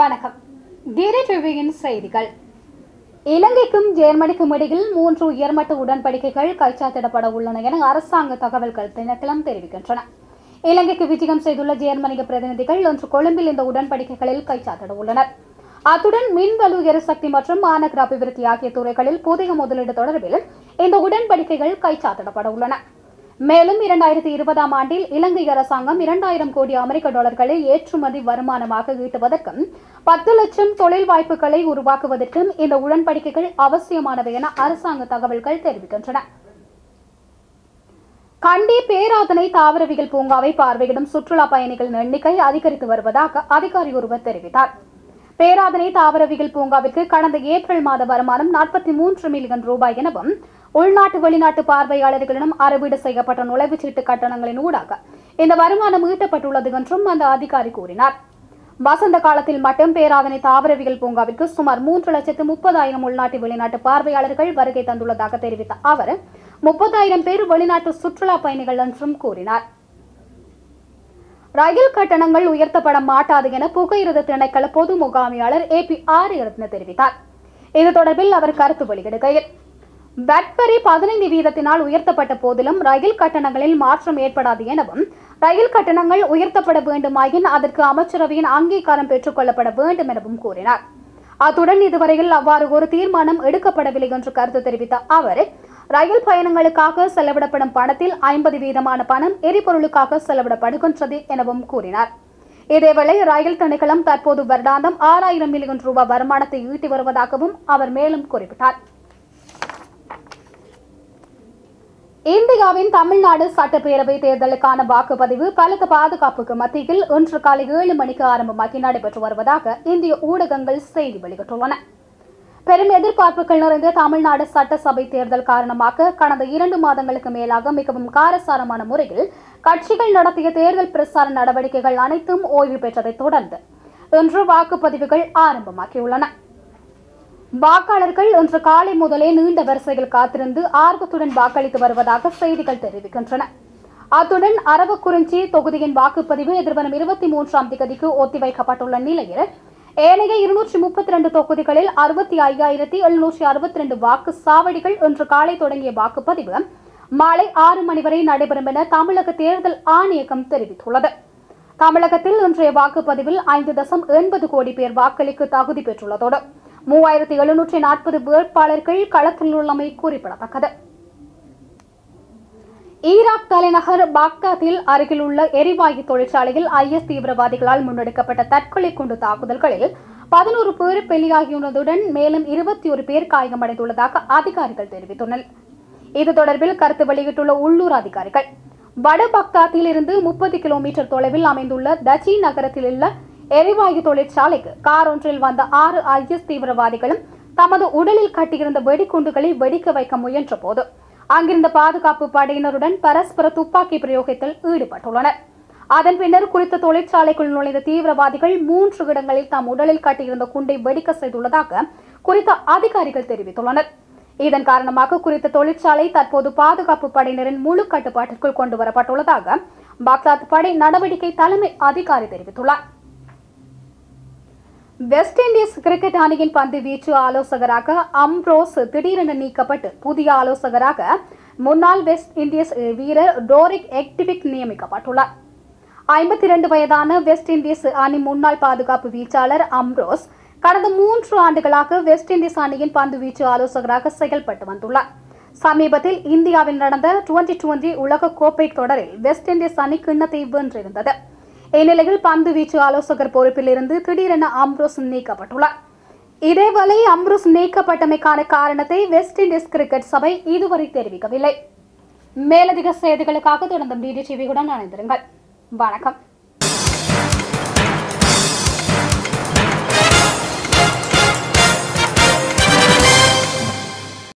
வணக்கம் கிரி டிவியின் செய்திகள் இலங்கைக்கும் ஜெர்மனிக்கும் இடையில் மூன்று உயர்மட்ட உடன்படிக்கைகள் கைச்சாத்திடப்பட உள்ளன என அரசாங்க தகவல்கள் திணைக்களம் தெரிவிக்கின்றன இலங்கைக்கு விஜயம் செய்துள்ள ஜெர்மனிய பிரதிநிதிகள் இன்று கொழும்பில் இந்த உடன்படிக்கைகளில் கைச்சாத்திட உள்ளனர் அத்துடன் மின்வலு எரிசக்தி மற்றும் மாநகர அபிவிருத்தி ஆகிய துறைகளில் புதிய முதலீடு தொடர்பில் இந்த உடன்படிக்கைகள் கைச்சாத்திடப்பட உள்ளன மேலும் இரண்டாயிரத்தி இருபதாம் ஆண்டில் இலங்கை அரசாங்கம் இரண்டாயிரம் கோடி அமெரிக்க டாலர்களை ஏற்றுமதி வருமானமாக ஈட்டுவதற்கும் பத்து லட்சம் தொழில் வாய்ப்புகளை உருவாக்குவதற்கும் இந்த உடன்படிக்கைகள் அவசியமானவை என அரசாங்க தகவல்கள் தெரிவிக்கின்றன கண்டி பேராதனை தாவரவியல் பூங்காவை பார்வையிடும் சுற்றுலா பயணிகளின் எண்ணிக்கை அதிகரித்து வருவதாக அதிகாரி ஒருவர் தெரிவித்தார் பேராதனை தாவரவியல் பூங்காவிற்கு கடந்த ஏப்ரல் மாத வருமானம் நாற்பத்தி மூன்று மில்லியன் ரூபாய் எனவும் உள்நாட்டு வெளிநாட்டு பார்வையாளர்களிடம் அறுவீடு செய்யப்பட்ட நுழைவுச் சீட்டு கட்டணங்களின் ஊடாக இந்த வருமானம் ஈட்டப்பட்டுள்ளது என்றும் அந்த அதிகாரி கூறினார் வசந்த காலத்தில் மட்டும் பேராதனை தாவரவியல் பூங்காவிற்கு சுமார் மூன்று லட்சத்து முப்பதாயிரம் உள்நாட்டு வெளிநாட்டு பார்வையாளர்கள் வருகை தந்துள்ளதாக தெரிவித்த அவர் முப்பதாயிரம் பேர் வெளிநாட்டு சுற்றுலா பயணிகள் என்றும் கூறினார் ரயில் கட்டணங்கள் உயர்த்தப்பட மாட்டாது என புகையிரத திணைக்கள பொது முகாமையாளர் ஏ பி ஆரியரத்ன தெரிவித்தார் இது தொடர்பில் அவர் கருத்து வெளியிடுகையில் வட்வரி பதினைந்து வீதத்தினால் உயர்த்தப்பட்ட போதிலும் ரயில் கட்டணங்களில் மாற்றம் ஏற்படாது எனவும் ரயில் கட்டணங்கள் உயர்த்தப்பட வேண்டுமாயின் அதற்கு அமைச்சரவையின் அங்கீகாரம் பெற்றுக் கொள்ளப்பட வேண்டும் எனவும் கூறினார் அத்துடன் இதுவரையில் அவ்வாறு ஒரு தீர்மானம் எடுக்கப்படவில்லை என்று கருத்து தெரிவித்த அவர் ரயில் பயணங்களுக்காக செலவிடப்படும் பணத்தில் ஐம்பது வீதமான பணம் எரிபொருளுக்காக செலவிடப்படுகின்றது எனவும் கூறினார் இதேவேளை ரயில் திணைக்களம் தற்போது வருடாந்தம் ஆறாயிரம் மில்லியன் ரூபாய் வருமானத்தை ஈட்டி வருவதாகவும் அவர் மேலும் குறிப்பிட்டார் இந்தியாவின் தமிழ்நாடு சட்டப்பேரவை தேர்தலுக்கான வாக்குப்பதிவு பலத்த பாதுகாப்புக்கு மத்தியில் இன்று காலை ஏழு மணிக்கு ஆரம்பமாகி நடைபெற்று வருவதாக இந்திய ஊடகங்கள் செய்தி வெளியிட்டுள்ளன பெரும் எதிர்பார்ப்புகள் நிறைந்த தமிழ்நாடு சட்டசபை தேர்தல் காரணமாக கடந்த இரண்டு மாதங்களுக்கு மேலாக மிகவும் காரசாரமான முறையில் கட்சிகள் நடத்திய தேர்தல் பிரசார நடவடிக்கைகள் அனைத்தும் ஓய்வு பெற்றதைத் தொடர்ந்து இன்று வாக்குப்பதிவுகள் ஆரம்பமாகியுள்ளன வாக்காளர்கள் இன்று காலை முதலே நீண்ட வரிசையில் காத்திருந்து ஆர்வத்துடன் வாக்களித்து வருவதாக செய்திகள் தெரிவிக்கின்றன அத்துடன் அரவக்குறிச்சி தொகுதியின் வாக்குப்பதிவு எதிர்வரும் இருபத்தி மூன்றாம் தேதிக்கு ஒத்திவைக்கப்பட்டுள்ள நிலையில் ஏனைய இருநூற்றி முப்பத்தி ரெண்டு தொகுதிகளில் அறுபத்தி ஐயாயிரத்தி எழுநூற்றி அறுபத்தி ரெண்டு வாக்கு சாவடிகள் இன்று காலை தொடங்கிய வாக்குப்பதிவு மாலை ஆறு மணி வரை நடைபெறும் என தமிழக தேர்தல் ஆணையகம் தெரிவித்துள்ளது தமிழகத்தில் இன்றைய வாக்குப்பதிவில் ஐந்து தசம் எண்பது கோடி பேர் வாக்களிக்க தகுதி பெற்றுள்ளதோடு மூவாயிரத்தி எழுநூற்றி நாற்பது வேட்பாளர்கள் களத்தில் உள்ளமை குறிப்பிடத்தக்கது ஈராக் தலைநகர் பாக்தாத்தில் அருகிலுள்ள எரிவாயு தொழிற்சாலையில் ஐஎஸ் தீவிரவாதிகளால் முன்னெடுக்கப்பட்ட தற்கொலை குண்டு தாக்குதல்களில் பதினோரு பேர் பலியாகியுள்ளதுடன் மேலும் இருபத்தி ஒரு பேர் காயமடைந்துள்ளதாக அதிகாரிகள் தெரிவித்துள்ளனர் இது தொடர்பில் கருத்து வெளியிட்டுள்ள உள்ளூர் அதிகாரிகள் வட பக்தாத்தில் இருந்து முப்பது கிலோமீட்டர் தொலைவில் அமைந்துள்ள தஜி நகரத்தில் உள்ள எரிவாயு தொழிற்சாலைக்கு கார் ஒன்றில் வந்த ஆறு ஐஎஸ் தீவிரவாதிகளும் தமது உடலில் கட்டியிருந்த வெடிகுண்டுகளை வெடிக்க வைக்க முயன்ற போது அங்கிருந்த பாதுகாப்பு படையினருடன் பரஸ்பர துப்பாக்கி பிரயோகத்தில் ஈடுபட்டுள்ளனர் அதன் பின்னர் குறித்த தொழிற்சாலைக்குள் நுழைந்த தீவிரவாதிகள் மூன்று இடங்களில் தாம் உடலில் கட்டியிருந்த குண்டை வெடிக்க செய்துள்ளதாக குறித்த அதிகாரிகள் தெரிவித்துள்ளனர் இதன் காரணமாக குறித்த தொழிற்சாலை தற்போது பாதுகாப்பு படையினரின் முழு கட்டுப்பாட்டிற்குள் கொண்டு வரப்பட்டுள்ளதாக பாக்தாத் படை நடவடிக்கை தலைமை அதிகாரி தெரிவித்துள்ளார் வெஸ்ட் இண்டீஸ் கிரிக்கெட் அணியின் பந்து வீச்சு ஆலோசகராக அம்ரோஸ் திடீரென நீக்கப்பட்டு புதிய ஆலோசகராக முன்னாள் வெஸ்ட் இண்டீஸ் வீரர் டோரிக் எக்டிவிக் நியமிக்கப்பட்டுள்ளார் ஐம்பத்தி இரண்டு வயதான வெஸ்ட் இண்டீஸ் அணி முன்னாள் பாதுகாப்பு வீச்சாளர் அம்ரோஸ் கடந்த மூன்று ஆண்டுகளாக வெஸ்ட் இண்டீஸ் அணியின் பந்து வீச்சு ஆலோசகராக செயல்பட்டு வந்துள்ளார் சமீபத்தில் இந்தியாவில் நடந்த டுவெண்டி டுவெண்டி உலக கோப்பை தொடரில் வெஸ்ட் இண்டீஸ் அணி கிண்ணத்தை வென்றிருந்தது இந்நிலையில் பந்து வீச்சு ஆலோசகர் பொறுப்பில் இருந்து திடீரென அம்ரோஸ் நீக்கப்பட்டுள்ளார் இதேவேளை அம்ரோஸ் நீக்கப்பட்டமைக்கான காரணத்தை வெஸ்ட் இண்டீஸ் கிரிக்கெட் சபை இதுவரை தெரிவிக்கவில்லை மேலதிக செய்திகளுக்காக தொடர்ந்தும் டிடி டிவியுடன் இணைந்திருங்கள் வணக்கம்